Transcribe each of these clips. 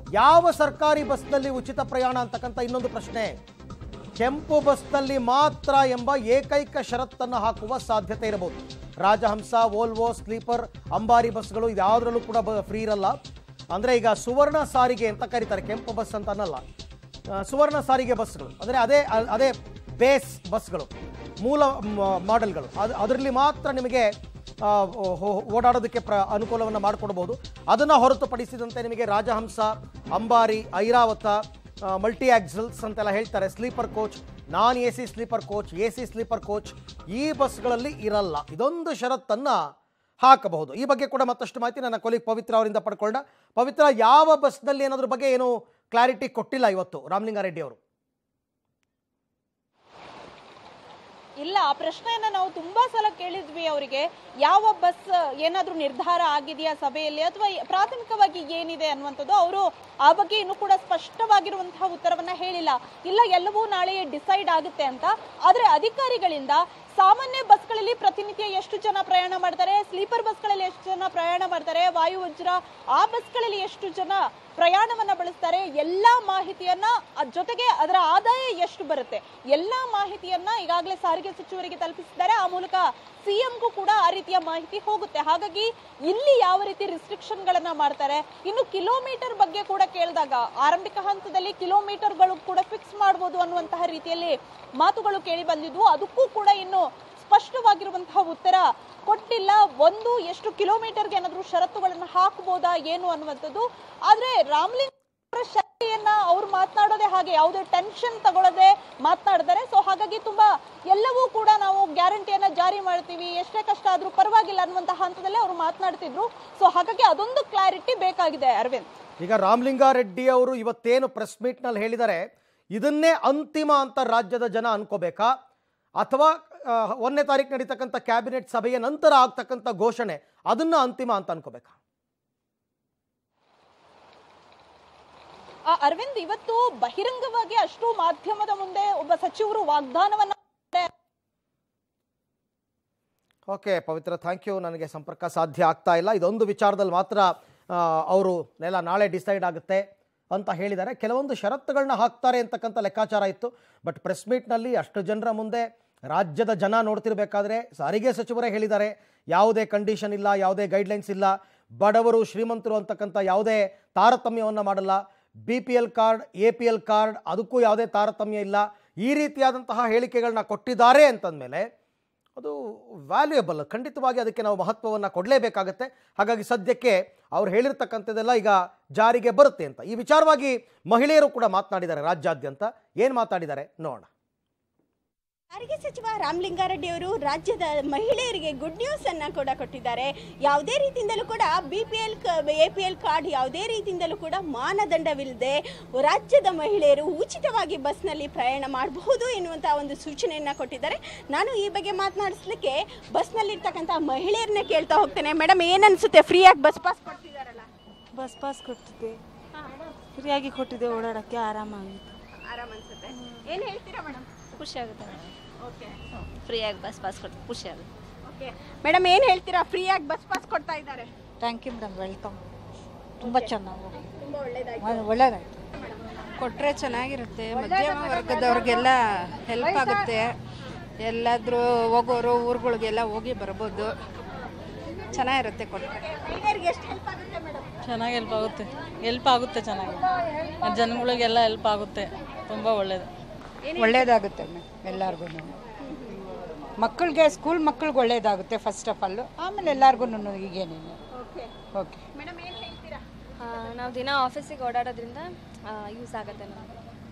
ಯಾವ ಸರ್ಕಾರಿ ಬಸ್ನಲ್ಲಿ ಉಚಿತ ಪ್ರಯಾಣ ಅಂತಕ್ಕಂಥ ಇನ್ನೊಂದು ಪ್ರಶ್ನೆ ಕೆಂಪು ಬಸ್ನಲ್ಲಿ ಮಾತ್ರ ಎಂಬ ಏಕೈಕ ಷರತ್ತನ್ನು ಹಾಕುವ ಸಾಧ್ಯತೆ ಇರಬಹುದು ರಾಜಹಂಸ ವೋಲ್ವೋ ಸ್ಲೀಪರ್ ಅಂಬಾರಿ ಬಸ್ಗಳು ಇದ್ಯಾವುದರಲ್ಲೂ ಕೂಡ ಫ್ರೀ ಇರಲ್ಲ ಅಂದರೆ ಈಗ ಸುವರ್ಣ ಸಾರಿಗೆ ಅಂತ ಕರೀತಾರೆ ಕೆಂಪು ಬಸ್ ಅಂತ ಅನ್ನಲ್ಲ ಆ, ಸುವರ್ಣ ಸಾರಿಗೆ ಬಸ್ಗಳು ಅಂದರೆ ಅದೇ ಅ- ಅದೇ ಬೇಸ್ ಬಸ್ಗಳು ಮೂಲ ಮ- ಮಾಡೆಲ್ಗಳು ಅದು ಅದರಲ್ಲಿ ಮಾತ್ರ ನಿಮಗೆ ಆ, ಹೋ- ಓಡಾಡೋದಕ್ಕೆ ಪ್ರ ಅನುಕೂಲವನ್ನು ಮಾಡಿಕೊಡ್ಬೋದು ಅದನ್ನು ಹೊರತುಪಡಿಸಿದಂತೆ ನಿಮಗೆ ರಾಜಹಂಸ ಅಂಬಾರಿ ಐರಾವತ ಮಲ್ಟಿ ಆಕ್ಸಲ್ಸ್ ಅಂತೆಲ್ಲ ಹೇಳ್ತಾರೆ sleeper coach non A C sleeper coach A C sleeper coach ಈ ಬಸ್ಗಳಲ್ಲಿ ಇರಲ್ಲ ಇದೊಂದು ಷರತ್ತನ್ನು ಹಾಕಬಹುದು ಈ ಬಗ್ಗೆ ಕೂಡ ಮತ್ತಷ್ಟು ಮಾಹಿತಿ ನನ್ನ ಕೊಲಿಗ್ ಪವಿತ್ರ ಅವರಿಂದ ಪಡ್ಕೊಂಡ ಪವಿತ್ರ ಯಾವ ಬಸ್ನಲ್ಲಿ ಏನಾದ್ರ ಬಗ್ಗೆ ಏನು ಕ್ಲಾರಿಟಿ ಕೊಟ್ಟಿಲ್ಲ ಇವತ್ತು ರಾಮಲಿಂಗಾರೆಡ್ಡಿ ಅವರು ಇಲ್ಲ ಆ ಪ್ರಶ್ನೆಯನ್ನ ನಾವು ತುಂಬಾ ಸಲ ಕೇಳಿದ್ವಿ ಅವರಿಗೆ ಯಾವ ಬಸ್ ಏನಾದ್ರೂ ನಿರ್ಧಾರ ಆಗಿದೆಯಾ ಸಭೆಯಲ್ಲಿ ಅಥವಾ ಪ್ರಾಥಮಿಕವಾಗಿ ಏನಿದೆ ಅನ್ನುವಂಥದ್ದು ಅವರು ಆ ಬಗ್ಗೆ ಇನ್ನೂ ಕೂಡ ಸ್ಪಷ್ಟವಾಗಿರುವಂತಹ ಉತ್ತರವನ್ನ ಹೇಳಿಲ್ಲ ಇಲ್ಲ ಎಲ್ಲವೂ ನಾಳೆ ಡಿಸೈಡ್ ಆಗುತ್ತೆ ಅಂತ ಆದ್ರೆ ಅಧಿಕಾರಿಗಳಿಂದ ಸಾಮಾನ್ಯ ಬಸ್ಗಳಲ್ಲಿ ಪ್ರತಿನಿತ್ಯ ಎಷ್ಟು ಜನ ಪ್ರಯಾಣ ಮಾಡ್ತಾರೆ ಸ್ಲೀಪರ್ ಬಸ್ಗಳಲ್ಲಿ ಎಷ್ಟು ಜನ ಪ್ರಯಾಣ ಮಾಡ್ತಾರೆ ವಾಯುವಜ್ರ ಆ ಬಸ್ಗಳಲ್ಲಿ ಎಷ್ಟು ಜನ ಪ್ರಯಾಣವನ್ನ ಬಳಸ್ತಾರೆ ಎಲ್ಲಾ ಮಾಹಿತಿಯನ್ನ ಅದ್ ಜೊತೆಗೆ ಅದರ ಆದಾಯ ಎಷ್ಟು ಬರುತ್ತೆ ಎಲ್ಲಾ ಮಾಹಿತಿಯನ್ನ ಈಗಾಗಲೇ ಸಾರಿಗೆ ಸಚಿವರಿಗೆ ತಲುಪಿಸಿದ್ದಾರೆ ಆ ಮೂಲಕ ಸಿಎಂಗೂ ಕೂಡ ಆ ರೀತಿಯ ಮಾಹಿತಿ ಹೋಗುತ್ತೆ ಹಾಗಾಗಿ ಇಲ್ಲಿ ಯಾವ ರೀತಿ ರಿಸ್ಟ್ರಿಕ್ಷನ್ ಗಳನ್ನ ಮಾಡ್ತಾರೆ ಇನ್ನು ಕಿಲೋಮೀಟರ್ ಬಗ್ಗೆ ಕೂಡ ಕೇಳಿದಾಗ ಆರಂಭಿಕ ಹಂತದಲ್ಲಿ ಕಿಲೋಮೀಟರ್ಗಳು ಕೂಡ ಫಿಕ್ಸ್ ಮಾಡಬಹುದು ಅನ್ನುವಂತಹ ರೀತಿಯಲ್ಲಿ ಮಾತುಗಳು ಕೇಳಿ ಬಂದಿದ್ವು ಅದಕ್ಕೂ ಕೂಡ ಇನ್ನು ಸ್ಪಷ್ಟವಾಗಿರುವಂತಹ ಉತ್ತರ ಕೊಟ್ಟಿಲ್ಲ ಒಂದು ಎಷ್ಟು ಕಿಲೋಮೀಟರ್ಗೆ ಏನಾದ್ರೂ ಷರತ್ತುಗಳನ್ನ ಹಾಕಬಹುದಾ ಏನು ಅನ್ನುವಂಥದ್ದು ಆದ್ರೆ ರಾಮ್ಲಿಂಗ್ ಅವರ ಶಕ್ತಿಯನ್ನ ಅವ್ರು ಮಾತನಾಡೋದೇ ಹಾಗೆ ಯಾವುದೇ ಟೆನ್ಷನ್ ತಗೊಳ್ಳದೆ ಮಾತನಾಡಿದ್ದಾರೆ ಸೊ ಹಾಗಾಗಿ ತುಂಬಾ ಎಲ್ಲವೂ ಕೂಡ ನಾವು ಗ್ಯಾರಂಟಿಯನ್ನ ಜಾರಿ ಮಾಡ್ತೀವಿ ಎಷ್ಟೇ ಕಷ್ಟ ಆದ್ರೂ ಪರವಾಗಿಲ್ಲ ಅನ್ನುವಂತಹ ಹಂತದಲ್ಲಿ ಅವರು ಮಾತನಾಡ್ತಿದ್ರು ಸೊ ಹಾಗಾಗಿ ಅದೊಂದು ಕ್ಲಾರಿಟಿ ಬೇಕಾಗಿದೆ ಅರವಿಂದ್ ಈಗ ರಾಮಲಿಂಗಾರೆಡ್ಡಿ ಅವರು ಇವತ್ತೇನು ಪ್ರೆಸ್ ಮೀಟ್ನಲ್ಲಿ ಹೇಳಿದ್ದಾರೆ ಇದನ್ನೇ ಅಂತಿಮ ಅಂತ ರಾಜ್ಯದ ಜನ ಅನ್ಕೋಬೇಕಾ ಅಥವಾ ಆ, ಒಂದನೇ ತಾರೀಕು ನಡೀತಕ್ಕಂಥ ಕ್ಯಾಬಿನೆಟ್ ಸಭೆಯ ನಂತರ ಆಗ್ತಕ್ಕಂಥ ಘೋಷಣೆ ಅದನ್ನ ಅಂತಿಮ ಅಂತ ಅನ್ಕೋಬೇಕಾ ಆ, ಅರವಿಂದ್ ಇವತ್ತು ಬಹಿರಂಗವಾಗಿ ಅಷ್ಟು ಮಾಧ್ಯಮದ ಮುಂದೆ ಒಬ್ಬ ಸಚಿವರು ವಾಗ್ದಾನವನ್ನ ಓಕೆ ಪವಿತ್ರ ಥ್ಯಾಂಕ್ ಯು ನನಗೆ ಸಂಪರ್ಕ ಸಾಧ್ಯ ಆಗ್ತಾ ಇಲ್ಲ ಇದೊಂದು ವಿಚಾರದಲ್ಲಿ ಮಾತ್ರ ಆ, ಅವರು ಎಲ್ಲ ನಾಳೆ ಡಿಸೈಡ್ ಆಗುತ್ತೆ ಅಂತ ಹೇಳಿದ್ದಾರೆ ಕೆಲವೊಂದು ಷರತ್ತುಗಳನ್ನ ಹಾಕ್ತಾರೆ ಅಂತಕ್ಕಂಥ ಲೆಕ್ಕಾಚಾರ ಇತ್ತು ಬಟ್ ಪ್ರೆಸ್ ಮೀಟ್ನಲ್ಲಿ ಅಷ್ಟು ಜನರ ಮುಂದೆ ರಾಜ್ಯದ ಜನ ನೋಡ್ತಿರ್ಬೇಕಾದ್ರೆ ಸಾರಿಗೆ ಸಚಿವರೇ ಹೇಳಿದ್ದಾರೆ ಯಾವುದೇ ಕಂಡೀಷನ್ ಇಲ್ಲ ಯಾವುದೇ ಗೈಡ್ಲೈನ್ಸ್ ಇಲ್ಲ ಬಡವರು ಶ್ರೀಮಂತರು ಅಂತಕ್ಕಂಥ ಯಾವುದೇ ತಾರತಮ್ಯವನ್ನು ಮಾಡಲ್ಲ B P L card A P L card ಅದಕ್ಕೂ ಯಾವುದೇ ತಾರತಮ್ಯ ಇಲ್ಲ ಈ ರೀತಿಯಾದಂತಹ ಹೇಳಿಕೆಗಳನ್ನ ಕೊಟ್ಟಿದ್ದಾರೆ ಅಂತಂದಮೇಲೆ ಅದು ವ್ಯಾಲ್ಯೂಯಬಲ್ ಖಂಡಿತವಾಗಿ ಅದಕ್ಕೆ ನಾವು ಮಹತ್ವವನ್ನು ಕೊಡಲೇಬೇಕಾಗತ್ತೆ ಹಾಗಾಗಿ ಸದ್ಯಕ್ಕೆ ಅವ್ರು ಹೇಳಿರ್ತಕ್ಕಂಥದ್ದೆಲ್ಲ ಈಗ ಜಾರಿಗೆ ಬರುತ್ತೆ ಅಂತ ಈ ವಿಚಾರವಾಗಿ ಮಹಿಳೆಯರು ಕೂಡ ಮಾತನಾಡಿದ್ದಾರೆ ರಾಜ್ಯಾದ್ಯಂತ ಏನು ಮಾತಾಡಿದ್ದಾರೆ ನೋಡೋಣ ಸಾರಿಗೆ ಸಚಿವ ರಾಮಲಿಂಗಾರೆಡ್ಡಿ ಅವರು ರಾಜ್ಯದ ಮಹಿಳೆಯರಿಗೆ ಗುಡ್ ನ್ಯೂಸ್ ಅನ್ನ ಕೂಡ ಕೊಟ್ಟಿದ್ದಾರೆ ಯಾವುದೇ ರೀತಿಯಿಂದಲೂ ಕೂಡ B P L A P L card ಯಾವುದೇ ರೀತಿಯಿಂದಲೂ ಕೂಡ ಮಾನದಂಡವಿಲ್ಲದೆ ರಾಜ್ಯದ ಮಹಿಳೆಯರು ಉಚಿತವಾಗಿ ಬಸ್ನಲ್ಲಿ ಪ್ರಯಾಣ ಮಾಡಬಹುದು ಎನ್ನುವಂಥ ಒಂದು ಸೂಚನೆಯನ್ನ ಕೊಟ್ಟಿದ್ದಾರೆ ನಾನು ಈ ಬಗ್ಗೆ ಮಾತನಾಡಿಸ್ಲಿಕ್ಕೆ ಬಸ್ನಲ್ಲಿರ್ತಕ್ಕಂಥ ಮಹಿಳೆಯರನ್ನ ಕೇಳ್ತಾ ಹೋಗ್ತೇನೆ ಮೇಡಮ್ ಏನನ್ಸುತ್ತೆ ಫ್ರೀಯಾಗಿ ಬಸ್ ಪಾಸ್ ಕೊಡ್ತಿದಾರಲ್ಲ ಬಸ್ ಪಾಸ್ ಕೊಡ್ತಿದ್ದೆ ಫ್ರೀಯಾಗಿ ಕೊಟ್ಟಿದ್ದೆ ಓಡಾಡೋಕ್ಕೆ ಆರಾಮಾಗಿತ್ತು ಆರಾಮ್ ಅನ್ಸುತ್ತೆ ಏನು ಹೇಳ್ತೀರಾ ಮೇಡಮ್ ಖುಷಿ ಆಗುತ್ತೆ ಓಕೆ ಫ್ರೀಯಾಗಿ ಬಸ್ ಪಾಸ್ ಕೊಟ್ಟು ಖುಷಿ ಆಗುತ್ತೆ ಓಕೆ ಮೇಡಮ್ ಏನು ಹೇಳ್ತೀರಾ ಫ್ರೀಯಾಗಿ ಬಸ್ ಪಾಸ್ ಕೊಡ್ತಾ ಇದ್ದಾರೆ ಥ್ಯಾಂಕ್ ಯು ಮೇಡಮ್ ವೆಲ್ಕಮ್ ತುಂಬ ಚೆನ್ನಾಗಿ ತುಂಬ ಒಳ್ಳೇದಾಯ್ತು ಒಳ್ಳೇದಾಯ್ತು ಕೊಟ್ಟರೆ ಚೆನ್ನಾಗಿರುತ್ತೆ ಮಧ್ಯಮ ವರ್ಗದವ್ರಿಗೆಲ್ಲ ಹೆಲ್ಪ್ ಆಗುತ್ತೆ ಎಲ್ಲಾದರೂ ಹೋಗೋರು ಊರುಗಳಿಗೆಲ್ಲ ಹೋಗಿ ಬರ್ಬೋದು ಚೆನ್ನಾಗಿರುತ್ತೆ ಕೊಟ್ಟರೆ ಮಹಿಳೆಯರಿಗೆ ಎಷ್ಟು ಹೆಲ್ಪ್ ಆಗುತ್ತೆ ಮೇಡಮ್ ಚೆನ್ನಾಗಿ ಹೆಲ್ಪ್ ಆಗುತ್ತೆ ಹೆಲ್ಪ್ ಆಗುತ್ತೆ ಚೆನ್ನಾಗಿ ಜನಗಳಿಗೆಲ್ಲ ಹೆಲ್ಪ್ ಆಗುತ್ತೆ ತುಂಬ ಒಳ್ಳೇದು ಒಳ್ಳೇದಾಗುತ್ತೆ ಎಲ್ಲರಿಗೂ ಮಕ್ಕಳಿಗೆ ಸ್ಕೂಲ್ ಮಕ್ಕಳಿಗೆ ಒಳ್ಳೇದಾಗುತ್ತೆ ಫಸ್ಟ್ ಆಫ್ ಆಲ್ ಆಮೇಲೆ ಎಲ್ಲರಿಗೂ ಈಗೇನೇನು ಓಕೆ ಮೇಡಮ್ ಏನು ಹೇಳ್ತೀರಾ ನಾವು ದಿನ ಆಫೀಸಿಗೆ ಓಡಾಡೋದ್ರಿಂದ ಯೂಸ್ ಆಗುತ್ತೆ ನಮಗೆ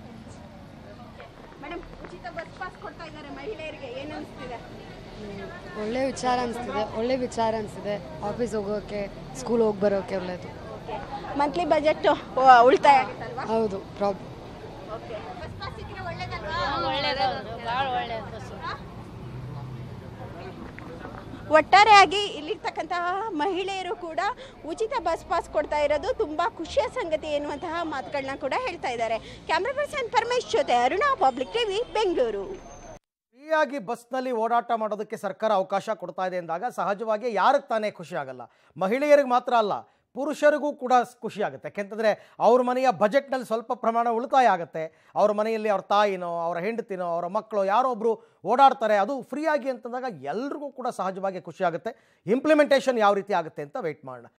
ಮೇಡಮ್ ಉಚಿತ ಬಸ್ ಪಾಸ್ ಕೊಡ್ತಾ ಇದ್ದಾರೆ ಮಹಿಳೆಯರಿಗೆ ಏನು ಅನಿಸ್ತಿದೆ ಒಳ್ಳೆ ವಿಚಾರ ಅನಿಸ್ತಿದೆ ಒಳ್ಳೆ ವಿಚಾರ ಅನಿಸ್ತಿದೆ ಆಫೀಸ್ ಹೋಗೋಕೆ ಸ್ಕೂಲ್ ಹೋಗಿ ಬರೋಕೆ ಒಳ್ಳೇದು ಮಂತ್ಲಿ ಬಜೆಟ್ ಉಳಿತಾಯ ಆಗುತ್ತಲ್ವಾ ಹೌದು ಪ್ರಾಬ್ ಓಕೆ ಬಸ್ ಪಾಸ್ ಸಿಕ್ಕರೆ ಒಳ್ಳೇದಲ್ವಾ ಭಾಳ ಒಳ್ಳೇದು ಒಟ್ಟಾರೆಯಾಗಿ ಇಲ್ಲಿರ್ತಕ್ಕಂತಹ ಮಹಿಳೆಯರು ಕೂಡ ಉಚಿತ ಬಸ್ ಪಾಸ್ ಕೊಡ್ತಾ ಇರೋದು ತುಂಬಾ ಖುಷಿಯ ಸಂಗತಿ ಎನ್ನುವಂತಹ ಮಾತುಗಳನ್ನ ಕೂಡ ಹೇಳ್ತಾ ಇದ್ದಾರೆ ಕ್ಯಾಮ್ರಾ ಪರ್ಸನ್ ಪರಮೇಶ್ ಜೊತೆ ಅರುಣಾ ಪಬ್ಲಿಕ್ ಟಿವಿ ಬೆಂಗಳೂರು ಫ್ರೀಯಾಗಿ ಬಸ್ನಲ್ಲಿ ಓಡಾಟ ಮಾಡೋದಕ್ಕೆ ಸರ್ಕಾರ ಅವಕಾಶ ಕೊಡ್ತಾ ಇದೆ ಅಂದಾಗ ಸಹಜವಾಗಿ ಯಾರಿಗೆ ತಾನೇ ಖುಷಿ ಆಗಲ್ಲ ಮಹಿಳೆಯರಿಗೆ ಮಾತ್ರ ಅಲ್ಲ ಪುರುಷರಿಗೂ ಕೂಡ ಖುಷಿ ಆಗುತ್ತೆ ಯಾಕೆಂತಂದರೆ ಅವ್ರ ಮನೆಯ ಬಜೆಟ್ನಲ್ಲಿ ಸ್ವಲ್ಪ ಪ್ರಮಾಣ ಉಳಿತಾಯ ಆಗುತ್ತೆ ಅವ್ರ ಮನೆಯಲ್ಲಿ ಅವ್ರ ತಾಯಿನೋ ಅವರ ಹೆಂಡತಿನೋ ಅವರ ಮಕ್ಕಳು ಯಾರೋ ಒಬ್ಬರು ಓಡಾಡ್ತಾರೆ ಅದು ಫ್ರೀ ಆಗಿ ಅಂತಂದಾಗ ಎಲ್ರಿಗೂ ಕೂಡ ಸಹಜವಾಗಿ ಖುಷಿ ಆಗುತ್ತೆ ಇಂಪ್ಲಿಮೆಂಟೇಷನ್ ಯಾವ ರೀತಿ ಆಗುತ್ತೆ ಅಂತ ವೆಯ್ಟ್ ಮಾಡೋಣ